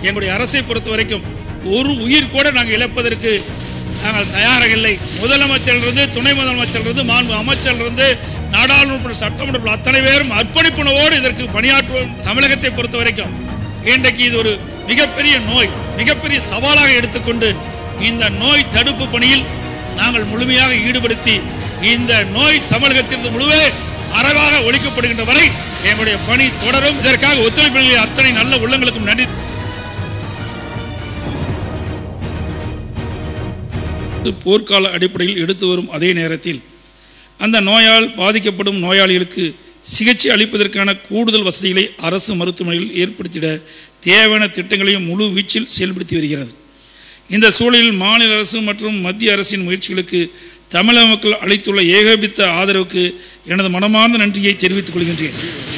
எங்களுடைய அரசை பொறுத்த வரைக்கும் ஒரு உயிர் கூட நாங்கள் இழப்பதற்கு நாங்கள் தயாராக இல்லை முதலமைச்சரிலிருந்து துணை முதலமைச்சரிலிருந்து மாண்பு அமைச்சரிலிருந்து நாடாளுமன்ற சட்டமன்ற அத்தனை பேரும் அர்ப்பணிப்புணவோடு இதற்கு பணியாற்றுவோம் தமிழகத்தை பொறுத்த வரைக்கும் இன்றைக்கு இது ஒரு மிகப்பெரிய நோய் மிகப்பெரிய சவாலாக எடுத்துக்கொண்டு இந்த நோய் தடுப்பு பணியில் நாங்கள் முழுமையாக ஈடுபடுத்தி இந்த நோய் தமிழகத்திலிருந்து முழுவே அறவாக ஒழிக்கப்படுகின்ற வரை எங்களுடைய பணி தொடரும் இதற்காக ஒத்துழைப்பு அத்தனை நல்ல உள்ளங்களுக்கும் நன்றி போர்க்கால அடிப்படையில் எடுத்து வரும் அதே நேரத்தில் அந்த நோயால் பாதிக்கப்படும் நோயாளிகளுக்கு சிகிச்சை அளிப்பதற்கான கூடுதல் வசதிகளை அரசு மருத்துவமனையில் ஏற்படுத்திட தேவையான திட்டங்களையும் முழு வீச்சில் செயல்படுத்தி வருகிறது இந்த சூழலில் மாநில அரசு மற்றும் மத்திய அரசின் முயற்சிகளுக்கு தமிழக மக்கள் அளித்துள்ள ஏகபித்த ஆதரவுக்கு எனது மனமார்ந்த நன்றியை தெரிவித்துக் கொள்கின்றேன்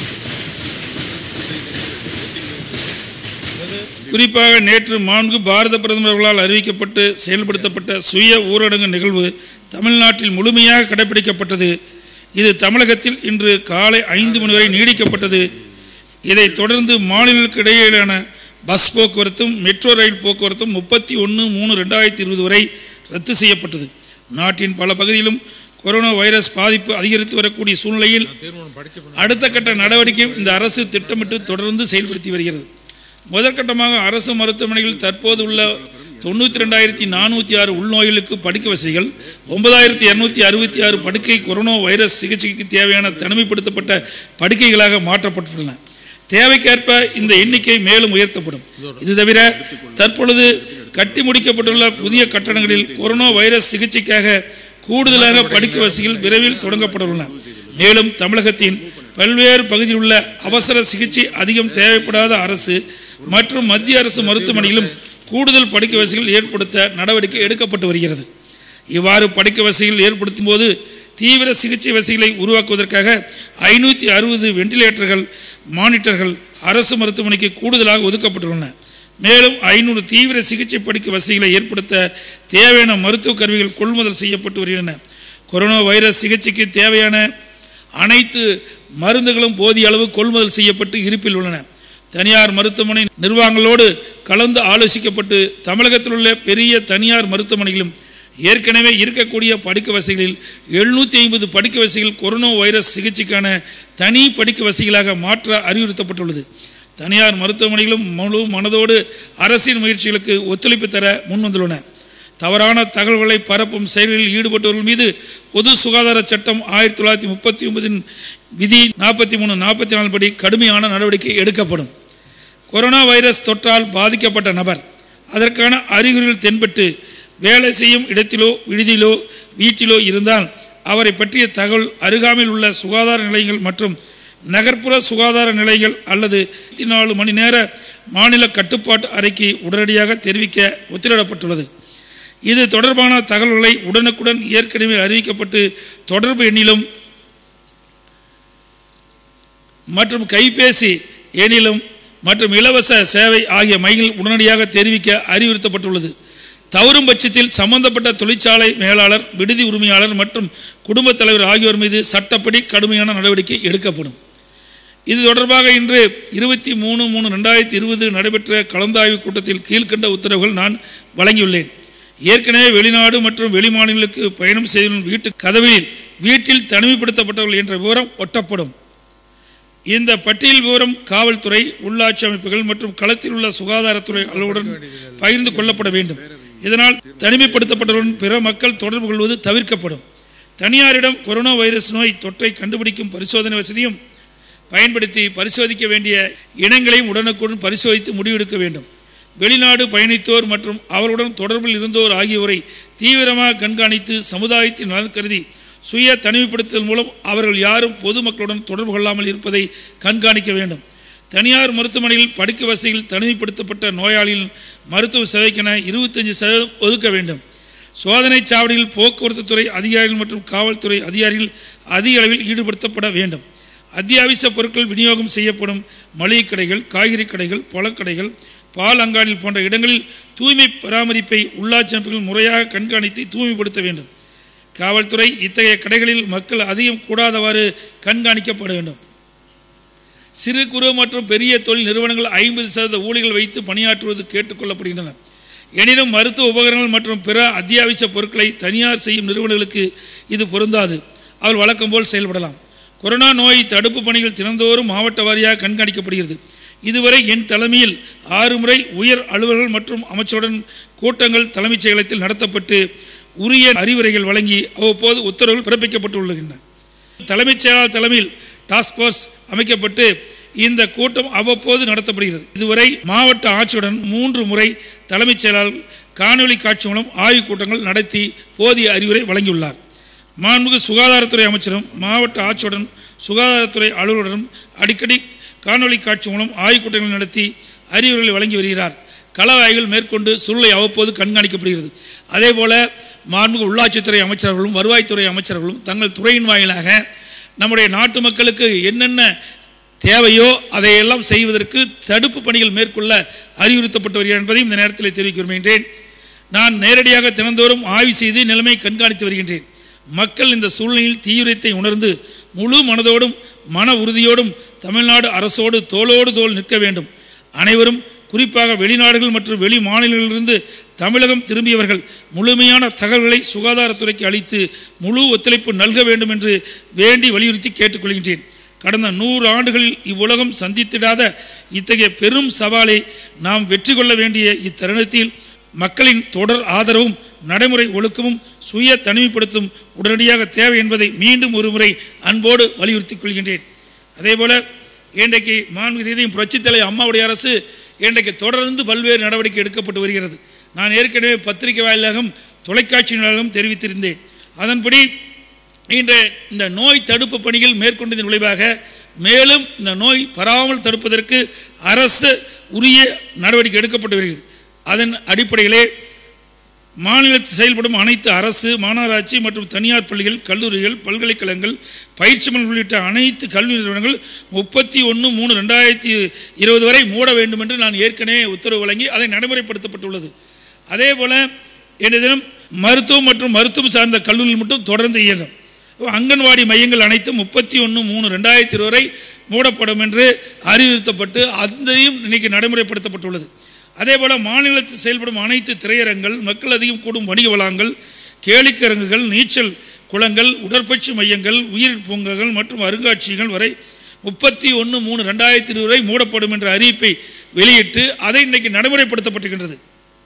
குறிப்பாக நேற்று மாண்பு பாரத பிரதமர்களால் அறிவிக்கப்பட்டு செயல்படுத்தப்பட்ட சுய ஊரடங்கு நிகழ்வு தமிழ்நாட்டில் முழுமையாக கடைபிடிக்கப்பட்டது இது தமிழகத்தில் இன்று காலை ஐந்து மணி வரை நீடிக்கப்பட்டது இதைத் தொடர்ந்து மாநிலங்களுக்கு இடையிலான பஸ் போக்குவரத்தும் மெட்ரோ ரயில் போக்குவரத்தும் முப்பத்தி ஒன்று மூணு ரெண்டாயிரத்தி இருபது வரை ரத்து செய்யப்பட்டது நாட்டின் பல பகுதியிலும் கொரோனா வைரஸ் பாதிப்பு அதிகரித்து வரக்கூடிய சூழ்நிலையில் அடுத்த கட்ட நடவடிக்கையும் இந்த அரசு திட்டமிட்டு தொடர்ந்து செயல்படுத்தி வருகிறது முதற்கட்டமாக அரசு மருத்துவமனையில் தற்போது உள்ள தொண்ணூற்றி ரெண்டாயிரத்தி நானூற்றி ஆறு உள்நோய்களுக்கு படுக்கை வசதிகள் ஒன்பதாயிரத்தி இரநூத்தி அறுபத்தி ஆறு படுக்கை கொரோனா வைரஸ் சிகிச்சைக்கு தேவையான தனிமைப்படுத்தப்பட்ட படுக்கைகளாக மாற்றப்பட்டுள்ளன தேவைக்கேற்ப இந்த எண்ணிக்கை மேலும் உயர்த்தப்படும் இது தவிர தற்பொழுது கட்டி முடிக்கப்பட்டுள்ள புதிய கட்டடங்களில் கொரோனா வைரஸ் சிகிச்சைக்காக கூடுதலாக படுக்கை வசதிகள் விரைவில் தொடங்கப்படவுள்ளன மேலும் தமிழகத்தின் பல்வேறு பகுதியில் உள்ள அவசர சிகிச்சை அதிகம் தேவைப்படாத அரசு மற்றும் மத்திய அரசு மருத்துவமனையிலும் கூடுதல் படுக்கை வசதிகள் ஏற்படுத்த நடவடிக்கை எடுக்கப்பட்டு வருகிறது இவ்வாறு படுக்கை வசதிகள் ஏற்படுத்தும் போது தீவிர சிகிச்சை வசதிகளை உருவாக்குவதற்காக ஐநூற்றி அறுபது வெண்டிலேட்டர்கள் மானிட்டர்கள் அரசு மருத்துவமனைக்கு கூடுதலாக ஒதுக்கப்பட்டுள்ளன மேலும் ஐநூறு தீவிர சிகிச்சை படுக்கை வசதிகளை ஏற்படுத்த தேவையான மருத்துவ கருவிகள் கொள்முதல் செய்யப்பட்டு வருகின்றன கொரோனா வைரஸ் சிகிச்சைக்கு தேவையான அனைத்து மருந்துகளும் போதிய அளவு கொள்முதல் செய்யப்பட்டு இருப்பில் உள்ளன தனியார் மருத்துவமனை நிர்வாகங்களோடு கலந்து ஆலோசிக்கப்பட்டு தமிழகத்தில் உள்ள பெரிய தனியார் மருத்துவமனைகளும் ஏற்கனவே இருக்கக்கூடிய படுக்கை வசதிகளில் எழுநூற்றி ஐம்பது படுக்கை வசதிகள் கொரோனா வைரஸ் சிகிச்சைக்கான தனி படுக்கை வசதிகளாக மாற்ற அறிவுறுத்தப்பட்டுள்ளது தனியார் மருத்துவமனைகளும் முழு மனதோடு அரசின் முயற்சிகளுக்கு ஒத்துழைப்பு தர முன்வந்துள்ளன தவறான தகவல்களை பரப்பும் செயல்களில் ஈடுபட்டவர்கள் மீது பொது சுகாதார சட்டம் ஆயிரத்தி தொள்ளாயிரத்தி முப்பத்தி ஒன்பதின் விதி நாற்பத்தி மூணு நாற்பத்தி நாலு படி கடுமையான நடவடிக்கை எடுக்கப்படும் கொரோனா வைரஸ் தொற்றால் பாதிக்கப்பட்ட நபர் அதற்கான அறிகுறிகள் தென்பட்டு வேலை செய்யும் இடத்திலோ விடுதியிலோ வீட்டிலோ இருந்தால் அவரை பற்றிய தகவல் அருகாமையில் உள்ள சுகாதார நிலையங்கள் மற்றும் நகர்ப்புற சுகாதார நிலையங்கள் அல்லது இருபத்தி நாலு மணி நேர மாநில கட்டுப்பாட்டு அறைக்கு உடனடியாக தெரிவிக்க உத்தரவிடப்பட்டுள்ளது இது தொடர்பான தகவல்களை உடனுக்குடன் ஏற்கனவே அறிவிக்கப்பட்டு தொடர்பு எண்ணிலும் மற்றும் கைபேசி எண்ணிலும் மற்றும் இலவச சேவை ஆகிய மையில் உடனடியாக தெரிவிக்க அறிவுறுத்தப்பட்டுள்ளது தவறும் பட்சத்தில் சம்பந்தப்பட்ட தொழிற்சாலை மேலாளர் விடுதி உரிமையாளர் மற்றும் குடும்பத் தலைவர் ஆகியோர் மீது சட்டப்படி கடுமையான நடவடிக்கை எடுக்கப்படும் இது தொடர்பாக இன்று இருபத்தி மூணு மூணு ரெண்டாயிரத்தி இருபது நடைபெற்ற கலந்தாய்வு கூட்டத்தில் கீழ்கண்ட உத்தரவுகள் நான் வழங்கியுள்ளேன் ஏற்கனவே வெளிநாடு மற்றும் வெளிமாநிலங்களுக்கு பயணம் செய்யும் வீட்டு கதவில் வீட்டில் தனிமைப்படுத்தப்பட்டவர்கள் என்ற விவரம் ஒட்டப்படும் இந்த பட்டியல் விவரம் காவல்துறை உள்ளாட்சி அமைப்புகள் மற்றும் களத்தில் உள்ள சுகாதாரத்துறை அளவுடன் பகிர்ந்து கொள்ளப்பட வேண்டும் இதனால் தனிமைப்படுத்தப்பட்டவருடன் பிற மக்கள் தொடர்பு கொள்வது தவிர்க்கப்படும் தனியாரிடம் கொரோனா வைரஸ் நோய் தொற்றை கண்டுபிடிக்கும் பரிசோதனை வசதியும் பயன்படுத்தி பரிசோதிக்க வேண்டிய இனங்களையும் உடனுக்குடன் பரிசோதித்து முடிவெடுக்க வேண்டும் வெளிநாடு பயணித்தோர் மற்றும் அவருடன் தொடர்பில் இருந்தோர் ஆகியோரை தீவிரமாக கண்காணித்து சமுதாயத்தின் நலன் கருதி சுய தனிமைப்படுத்துதல் மூலம் அவர்கள் யாரும் பொதுமக்களுடன் தொடர்பு கொள்ளாமல் இருப்பதை கண்காணிக்க வேண்டும் தனியார் மருத்துவமனையில் படுக்கை வசதியில் தனிமைப்படுத்தப்பட்ட நோயாளிகள் மருத்துவ சேவைக்கென இருபத்தஞ்சு சதவீதம் ஒதுக்க வேண்டும் சோதனை சாவடியில் போக்குவரத்து துறை அதிகாரிகள் மற்றும் காவல்துறை அதிகாரிகள் அதிக அளவில் ஈடுபடுத்தப்பட வேண்டும் அத்தியாவசிய பொருட்கள் விநியோகம் செய்யப்படும் மளிகை கடைகள் காய்கறி கடைகள் பழக்கடைகள் பால் அங்காடிகள் போன்ற இடங்களில் தூய்மை பராமரிப்பை உள்ளாட்சி அமைப்புகள் முறையாக கண்காணித்து தூய்மைப்படுத்த வேண்டும் காவல்துறை இத்தகைய கடைகளில் மக்கள் அதிகம் கூடாதவாறு கண்காணிக்கப்பட வேண்டும் சிறு குறு மற்றும் பெரிய தொழில் நிறுவனங்கள் ஐம்பது சதவீத ஊழியர்கள் வைத்து பணியாற்றுவது கேட்டுக்கொள்ளப்படுகின்றன எனினும் மருத்துவ உபகரணங்கள் மற்றும் பிற அத்தியாவசிய பொருட்களை தனியார் செய்யும் நிறுவனங்களுக்கு இது பொருந்தாது அவள் வழக்கம் போல் செயல்படலாம் கொரோனா நோய் தடுப்பு பணிகள் தினந்தோறும் மாவட்ட வாரியாக கண்காணிக்கப்படுகிறது இதுவரை என் தலைமையில் ஆறு முறை உயர் அலுவலர்கள் மற்றும் அமைச்சருடன் கூட்டங்கள் தலைமைச் செயலகத்தில் நடத்தப்பட்டு உரிய அறிவுரைகள் வழங்கி அவ்வப்போது உத்தரவுகள் பிறப்பிக்கப்பட்டுள்ளன தலைமைச் செயலாளர் தலைமையில் டாஸ்க் ஃபோர்ஸ் அமைக்கப்பட்டு இந்த கூட்டம் அவ்வப்போது நடத்தப்படுகிறது இதுவரை மாவட்ட ஆட்சியுடன் மூன்று முறை தலைமைச் செயலாளர் காணொலி காட்சி மூலம் ஆய்வுக் கூட்டங்கள் நடத்தி போதிய அறிவுரை வழங்கியுள்ளார் மாண்புமிகு சுகாதாரத்துறை அமைச்சரும் மாவட்ட ஆட்சியுடன் சுகாதாரத்துறை அலுவலருடன் அடிக்கடி காணொலி காட்சி மூலம் ஆய்வுக் கூட்டங்கள் நடத்தி அறிவுரைகளை வழங்கி வருகிறார் கள ஆய்வுகள் மேற்கொண்டு சூழ்நிலை அவ்வப்போது கண்காணிக்கப்படுகிறது அதேபோல மாண்புமிகு உள்ளாட்சித்துறை அமைச்சர்களும் வருவாய்த்துறை அமைச்சர்களும் தங்கள் துறையின் வாயிலாக நம்முடைய நாட்டு மக்களுக்கு என்னென்ன தேவையோ அதையெல்லாம் செய்வதற்கு தடுப்பு பணிகள் மேற்கொள்ள அறிவுறுத்தப்பட்டு வருகிறது என்பதையும் இந்த நேரத்தில் தெரிவிக்க விரும்புகின்றேன் நான் நேரடியாக தினந்தோறும் ஆய்வு செய்து நிலைமை கண்காணித்து வருகின்றேன் மக்கள் இந்த சூழ்நிலையில் தீவிரத்தை உணர்ந்து முழு மனதோடும் மன உறுதியோடும் தமிழ்நாடு அரசோடு தோளோடு தோள் நிற்க வேண்டும் அனைவரும் குறிப்பாக வெளிநாடுகள் மற்றும் வெளி மாநிலங்களிலிருந்து தமிழகம் திரும்பியவர்கள் முழுமையான தகவல்களை சுகாதாரத்துறைக்கு அளித்து முழு ஒத்துழைப்பு நல்க வேண்டும் என்று வேண்டி வலியுறுத்தி கேட்டுக்கொள்கின்றேன் கடந்த நூறு ஆண்டுகளில் இவ்வுலகம் சந்தித்திடாத இத்தகைய பெரும் சவாலை நாம் வெற்றி கொள்ள வேண்டிய இத்தருணத்தில் மக்களின் தொடர் ஆதரவும் நடைமுறை ஒழுக்கமும் சுய தனிமைப்படுத்தும் உடனடியாக தேவை என்பதை மீண்டும் ஒருமுறை அன்போடு வலியுறுத்திக் கொள்கின்றேன் அதேபோல இன்றைக்கு மாண்பு தேதியும் புரட்சித்தலை அம்மாவுடைய அரசு இன்றைக்கு தொடர்ந்து பல்வேறு நடவடிக்கை எடுக்கப்பட்டு வருகிறது நான் ஏற்கனவே பத்திரிகை வாயிலாகவும் தொலைக்காட்சியினாலும் தெரிவித்திருந்தேன் அதன்படி இன்று இந்த நோய் தடுப்பு பணிகள் மேற்கொண்டதன் விளைவாக மேலும் இந்த நோய் பரவாமல் தடுப்பதற்கு அரசு உரிய நடவடிக்கை எடுக்கப்பட்டு வருகிறது அதன் அடிப்படையிலே மாநிலத்தில் செயல்படும் அனைத்து அரசு மாநகராட்சி மற்றும் தனியார் பள்ளிகள் கல்லூரிகள் பல்கலைக்கழகங்கள் பயிற்சி மன்றம் உள்ளிட்ட அனைத்து கல்வி நிறுவனங்கள் முப்பத்தி ஒன்று மூணு ரெண்டாயிரத்தி இருபது வரை மூட வேண்டும் என்று நான் ஏற்கனவே உத்தரவு வழங்கி அதை நடைமுறைப்படுத்தப்பட்டுள்ளது அதே போல இன்றைய தினம் மருத்துவம் மற்றும் மருத்துவம் சார்ந்த கல்லூரிகள் மட்டும் தொடர்ந்து இயங்கும் அங்கன்வாடி மையங்கள் அனைத்தும் முப்பத்தி ஒன்று மூணு ரெண்டாயிரத்தி இருபது வரை மூடப்படும் என்று அறிவுறுத்தப்பட்டு அதையும் இன்னைக்கு நடைமுறைப்படுத்தப்பட்டுள்ளது அதேபோல மாநிலத்தில் செயல்படும் அனைத்து திரையரங்கள் மக்கள் அதிகம் கூடும் வணிக வளாகங்கள் கேளிக்கரங்குகள் நீச்சல் குளங்கள் உடற்பயிற்சி மையங்கள் உயிர் பூங்கங்கள் மற்றும் அருங்காட்சியகங்கள் வரை முப்பத்தி ஒன்று மூணு ரெண்டாயிரத்தி இருபது வரை மூடப்படும் என்ற அறிவிப்பை வெளியிட்டு அதை இன்னைக்கு நடைமுறைப்படுத்தப்பட்டிருக்கின்றது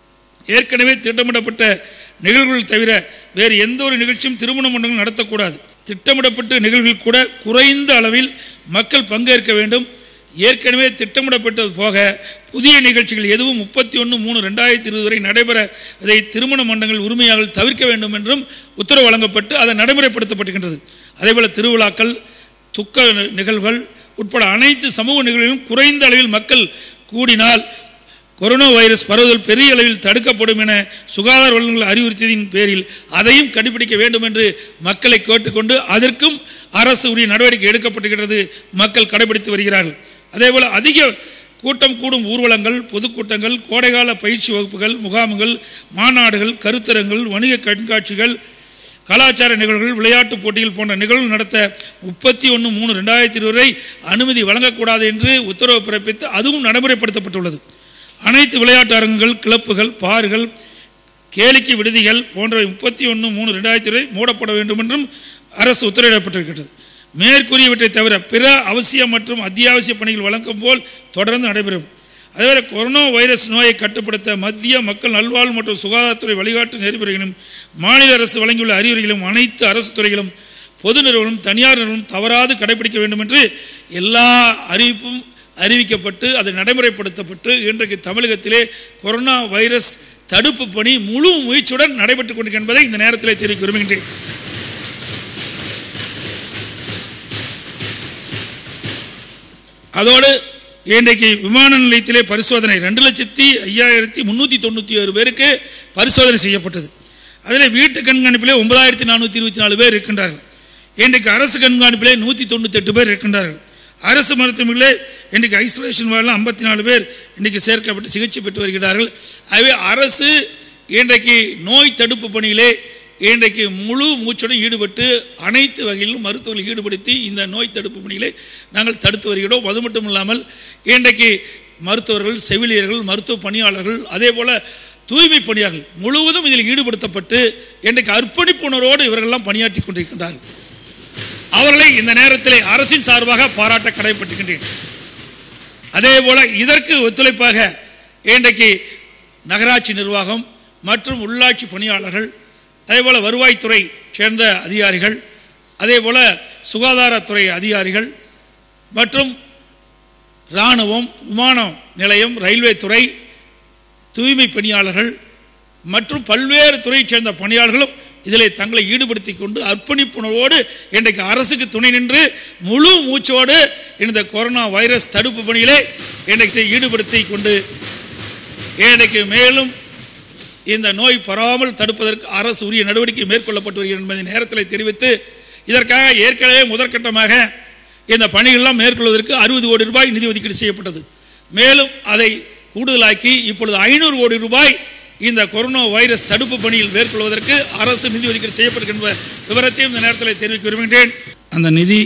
ஏற்கனவே திட்டமிடப்பட்ட நிகழ்வுகள் தவிர வேறு எந்த ஒரு நிகழ்ச்சியும் திருமண மண்டபங்கள் நடத்தக்கூடாது திட்டமிடப்பட்ட நிகழ்வுகள் கூட குறைந்த அளவில் மக்கள் பங்கேற்க வேண்டும் ஏற்கனவே திட்டமிடப்பட்டது போக புதிய நிகழ்ச்சிகள் எதுவும் முப்பத்தி ஒன்று மூணு ரெண்டாயிரத்தி இருபது வரை நடைபெற இதை திருமண மண்டங்கள் உரிமையாளர்கள் தவிர்க்க வேண்டும் என்றும் உத்தரவு வழங்கப்பட்டு அதை நடைமுறைப்படுத்தப்பட்டுகின்றது அதேபோல் திருவிழாக்கள் துக்க நிகழ்வுகள் உட்பட அனைத்து சமூக நிகழ்வுகளும் குறைந்த அளவில் மக்கள் கூடினால் கொரோனா வைரஸ் பரவுதல் பெரிய அளவில் தடுக்கப்படும் என சுகாதார வல்லுநர்கள் அறிவுறுத்தியதின் பேரில் அதையும் கடைபிடிக்க வேண்டும் என்று மக்களை கேட்டுக்கொண்டு அதற்கும் அரசு உரிய நடவடிக்கை எடுக்கப்பட்டுகிறது மக்கள் கடைபிடித்து வருகிறார்கள் அதேபோல் அதிக கூட்டம் கூடும் ஊர்வலங்கள் பொதுக்கூட்டங்கள் கோடைகால பயிற்சி வகுப்புகள் முகாம்கள் மாநாடுகள் கருத்தரங்கள் வணிக கண்காட்சிகள் கலாச்சார நிகழ்வுகள் விளையாட்டுப் போட்டிகள் போன்ற நிகழ்வுகள் நடத்த முப்பத்தி ஒன்று மூணு ரெண்டாயிரத்தி இருபது வரை அனுமதி வழங்கக்கூடாது என்று உத்தரவு பிறப்பித்து அதுவும் நடைமுறைப்படுத்தப்பட்டுள்ளது அனைத்து விளையாட்டு அரங்குகள் கிளப்புகள் பார்கள் கேளிக்கை விடுதிகள் போன்றவை முப்பத்தி ஒன்று மூணு ரெண்டாயிரத்தி வரை மூடப்பட வேண்டும் என்றும் அரசு உத்தரவிடப்பட்டிருக்கிறது மேற்கூறியவற்றை தவிர பிற அவசிய மற்றும் அத்தியாவசிய பணிகள் வழக்கம் போல் தொடர்ந்து நடைபெறும் அதேபோல கொரோனா வைரஸ் நோயை கட்டுப்படுத்த மத்திய மக்கள் நல்வாழ்வு மற்றும் சுகாதாரத்துறை வழிகாட்டு நெறிமுறைகளும் மாநில அரசு வழங்கியுள்ள அறிவுரைகளும் அனைத்து அரசு துறைகளும் பொது நிறுவனம் தனியார் நிறுவனம் தவறாது கடைபிடிக்க வேண்டும் என்று எல்லா அறிவிப்பும் அறிவிக்கப்பட்டு அது நடைமுறைப்படுத்தப்பட்டு இன்றைக்கு தமிழகத்திலே கொரோனா வைரஸ் தடுப்பு பணி முழு முயற்சியுடன் நடைபெற்றுக் கொண்டிருக்கிறது என்பதை இந்த நேரத்தில் தெரிவிக்க விரும்புகின்றேன் அதோடு இன்றைக்கு விமான நிலையத்திலே பரிசோதனை ரெண்டு லட்சத்தி ஐயாயிரத்தி முந்நூற்றி தொண்ணூற்றி ஆறு பேருக்கு பரிசோதனை செய்யப்பட்டது அதில் வீட்டு கண்காணிப்பிலே ஒன்பதாயிரத்தி நானூற்றி இருபத்தி நாலு பேர் இருக்கின்றார்கள் இன்றைக்கு அரசு கண்காணிப்பிலே நூற்றி தொண்ணூத்தெட்டு பேர் இருக்கின்றார்கள் அரசு மருத்துவமனைகளே இன்றைக்கு ஐசோலேஷன் வார்டில் ஐம்பத்தி நாலு பேர் இன்றைக்கு சேர்க்கப்பட்டு சிகிச்சை பெற்று வருகிறார்கள் ஆகவே அரசு இன்றைக்கு நோய் தடுப்பு பணியிலே இன்றைக்கு முழு மூச்சுடன் ஈடுபட்டு அனைத்து வகையிலும் மருத்துவர்கள் ஈடுபடுத்தி இந்த நோய் தடுப்பு பணிகளை நாங்கள் தடுத்து வருகிறோம் அது மட்டும் இல்லாமல் இன்றைக்கு மருத்துவர்கள் செவிலியர்கள் மருத்துவ பணியாளர்கள் அதே போல தூய்மை பணியாளர்கள் முழுவதும் இதில் ஈடுபடுத்தப்பட்டு இன்றைக்கு அர்ப்பணிப்பு உணர்வோடு இவர்களெல்லாம் பணியாற்றி கொண்டிருக்கின்றார்கள் அவர்களை இந்த நேரத்தில் அரசின் சார்பாக பாராட்ட கடைப்பட்டுகின்றேன் அதே போல இதற்கு ஒத்துழைப்பாக இன்றைக்கு நகராட்சி நிர்வாகம் மற்றும் உள்ளாட்சி பணியாளர்கள் அதே போல வருவாய்த்துறை சேர்ந்த அதிகாரிகள் அதே போல சுகாதாரத்துறை அதிகாரிகள் மற்றும் இராணுவம் விமான நிலையம் ரயில்வே துறை தூய்மை பணியாளர்கள் மற்றும் பல்வேறு துறையைச் சேர்ந்த பணியாளர்களும் இதில் தங்களை ஈடுபடுத்தி கொண்டு அர்ப்பணிப்புணர்வோடு இன்றைக்கு அரசுக்கு துணை நின்று முழு மூச்சோடு இந்த கொரோனா வைரஸ் தடுப்பு பணியிலே இன்றைக்கு ஈடுபடுத்தி கொண்டு இன்றைக்கு மேலும் இந்த நோய் பரவாமல் தடுப்பதற்கு அரசு உரிய நடவடிக்கை மேற்கொள்ளப்பட்டு வருகிறது என்பதை நேரத்தில் தெரிவித்து இதற்காக ஏற்கனவே முதற்கட்டமாக இந்த பணிகளெல்லாம் மேற்கொள்வதற்கு அறுபது கோடி ரூபாய் நிதி ஒதுக்கீடு செய்யப்பட்டது மேலும் அதை கூடுதலாக்கி இப்பொழுது ஐநூறு கோடி ரூபாய் இந்த கொரோனா வைரஸ் தடுப்பு பணியில் மேற்கொள்வதற்கு அரசு நிதி ஒதுக்கீடு செய்யப்படுகின்ற விவரத்தையும் இந்த நேரத்தில் தெரிவிக்க விரும்புகின்றேன் அந்த நிதி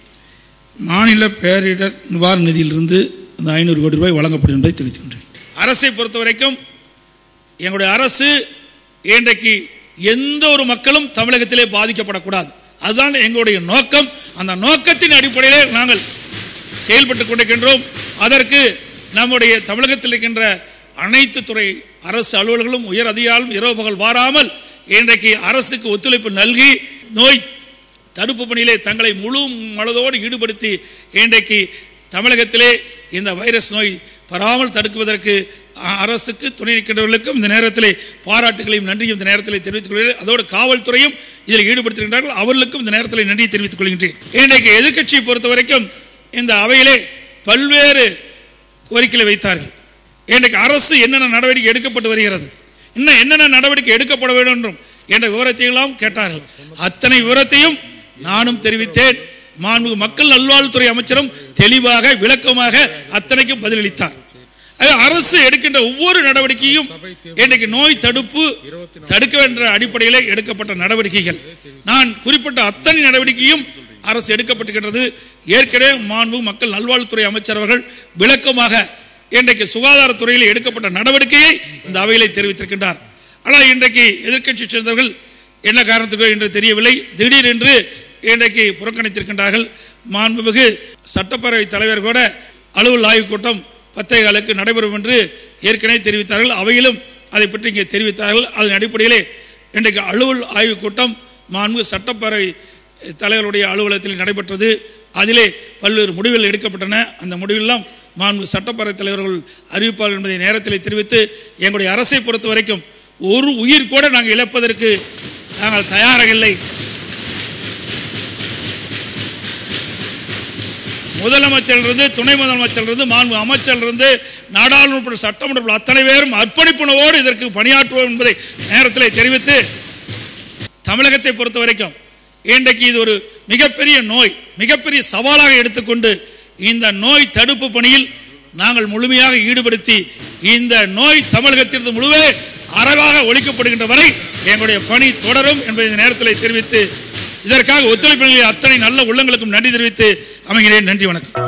மாநில பேரிடர் நிவாரண நிதியிலிருந்து அந்த ஐநூறு கோடி ரூபாய் வழங்கப்படும் என்பதை தெரிவித்துக்கின்றேன் அரசை பொறுத்த வரைக்கும் எங்களுடைய அரசு இன்றைக்கு எந்த ஒரு மக்களும் தமிழகத்திலே பாதிக்கப்படக்கூடாது அதுதான் எங்களுடைய நோக்கம் அந்த நோக்கத்தின் அடிப்படையிலே நாங்கள் செயல்பட்டு கொண்டிருக்கின்றோம் அதற்கு நம்முடைய தமிழகத்தில் இருக்கின்ற அனைத்து துறை அரசு அலுவலர்களும் உயர் அதிகாரிகளும் இரவு பகல் வாராமல் இன்றைக்கு அரசுக்கு ஒத்துழைப்பு நல்கி நோய் தடுப்பு பணியிலே தங்களை முழு மனதோடு ஈடுபடுத்தி இன்றைக்கு தமிழகத்திலே இந்த வைரஸ் நோய் பராமல் தடுக்குவதற்கு அ- அரசுக்கு துணை நிற்கின்றவர்களுக்கும் இந்த நேரத்திலே பாராட்டுகளையும் நன்றியும் இந்த நேரத்திலே தெரிவித்துக் கொள்கிறேன் அதோடு காவல்துறையும் இதில் ஈடுபடுத்துகின்றார்கள் அவர்களுக்கும் இந்த நேரத்தில் நன்றியை தெரிவித்துக் கொள்கின்றேன் இன்றைக்கு எதிர்க்கட்சியை பொறுத்த வரைக்கும் இந்த அவையிலே பல்வேறு கோரிக்கைகளை வைத்தார்கள் இன்றைக்கு அரசு என்னென்ன நடவடிக்கை எடுக்கப்பட்டு வருகிறது இன்னும் என்னென்ன நடவடிக்கை எடுக்கப்பட வேண்டும் என்றும் என்ற விவரத்தை எல்லாம் கேட்டார்கள் அத்தனை விவரத்தையும் நானும் தெரிவித்தேன் மாண்பு மக்கள் நல்வாழ்வுத்துறை அமைச்சரும் தெளிவாக விளக்கமாக அத்தனைக்கும் பதிலளித்தார் ஆக அரசு எடுக்கின்ற ஒவ்வொரு நடவடிக்கையும் இன்றைக்கு நோய் தடுப்பு தடுக்க என்ற அடிப்படையில் எடுக்கப்பட்ட நடவடிக்கைகள் நான் குறிப்பிட்ட அத்தனை நடவடிக்கையும் அரசு எடுக்கப்பட்டுகின்றது ஏற்கனவே மாண்பு மக்கள் நல்வாழ்வுத்துறை அமைச்சர் அவர்கள் விளக்கமாக இன்றைக்கு சுகாதாரத்துறையில் எடுக்கப்பட்ட நடவடிக்கையை இந்த அவையிலே தெரிவித்திருக்கின்றார் ஆனால் இன்றைக்கு எதிர்க்கட்சி சேர்ந்தவர்கள் என்ன காரணத்துக்கோ என்று தெரியவில்லை திடீரென்று இன்றைக்கு புறக்கணித்திருக்கின்றார்கள் மாண்புமிகு சட்டப்பேரவை தலைவர் கூட அலுவல் ஆய்வுக் கூட்டம் பத்தே காலுக்கு நடைபெறும் என்று ஏற்கனவே தெரிவித்தார்கள் அவையிலும் அதை பற்றி இங்கே தெரிவித்தார்கள் அதன் அடிப்படையிலே இன்றைக்கு அலுவல் ஆய்வுக் கூட்டம் மாண்பு சட்டப்பேரவை தலைவருடைய அலுவலகத்தில் நடைபெற்றது அதிலே பல்வேறு முடிவுகள் எடுக்கப்பட்டன அந்த முடிவெல்லாம் மாண்பு சட்டப்பேரவை தலைவர்கள் அறிவிப்பார்கள் என்பதை நேரத்தில் தெரிவித்து எங்களுடைய அரசை பொறுத்த வரைக்கும் ஒரு உயிர் கூட நாங்கள் இழப்பதற்கு நாங்கள் தயாராக இல்லை முதலமைச்சரிலிருந்து துணை முதலமைச்சரிலிருந்து மாண்பு அமைச்சரிலிருந்து நாடாளுமன்ற சட்டமன்ற அத்தனை பேரும் அர்ப்பணிப்புணவோடு இதற்கு பணியாற்றுவோம் என்பதை நேரத்தில் தெரிவித்து தமிழகத்தை பொறுத்த வரைக்கும் இன்றைக்கு இது ஒரு மிகப்பெரிய நோய் மிகப்பெரிய சவாலாக எடுத்துக்கொண்டு இந்த நோய் தடுப்பு பணியில் நாங்கள் முழுமையாக ஈடுபடுத்தி இந்த நோய் தமிழகத்திலிருந்து முழுவே அறவாக ஒழிக்கப்படுகின்ற வரை எங்களுடைய பணி தொடரும் என்பதை இந்த நேரத்தில் தெரிவித்து இதற்காக ஒத்துழைப்பு அத்தனை நல்ல உள்ளங்களுக்கும் நன்றி தெரிவித்து அமைகிறேன் நன்றி வணக்கம்